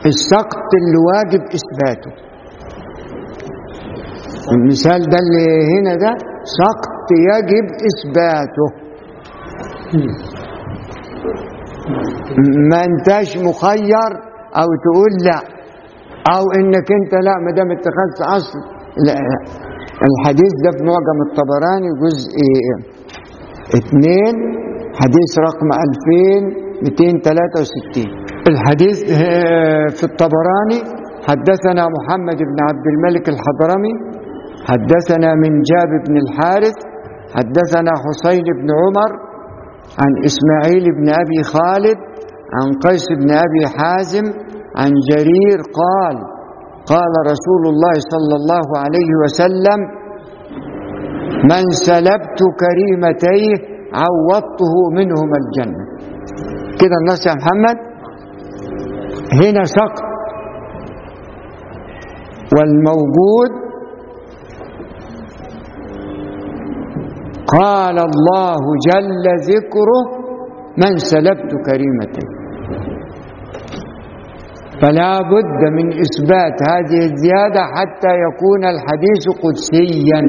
السقط اللي واجب إثباته المثال ده اللي هنا ده سقط يجب إثباته ما انتش مخير أو تقول لا أو إنك أنت لا ما دام اتخذت أصل لا الحديث ده في معجم الطبراني جزء اثنين حديث رقم 2263 الحديث آه، في الطبراني حدثنا محمد بن عبد الملك الحضرمي حدثنا من جاب بن الحارث حدثنا حسين بن عمر عن إسماعيل بن أبي خالد عن قيس بن أبي حازم عن جرير قال قال رسول الله صلى الله عليه وسلم من سلبت كريمتيه عوضته منهما الجنة كده النص يا محمد هنا سقط والموجود قال الله جل ذكره من سلبت كريمتيه فلا بد من إثبات هذه الزيادة حتى يكون الحديث قدسيا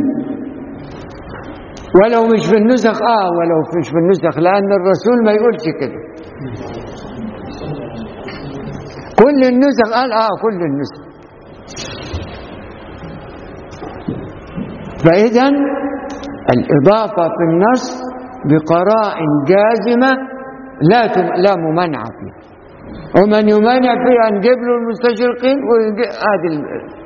ولو مش في النسخ آه ولو مش في النسخ لأن الرسول ما يقولش كده كل النسخ قال آه كل النسخ فإذا الإضافة في النص بقرائن جازمة لا تم- لا ممانعة فيها ومن يمانع فيها نجيب له المستشرقين وهذه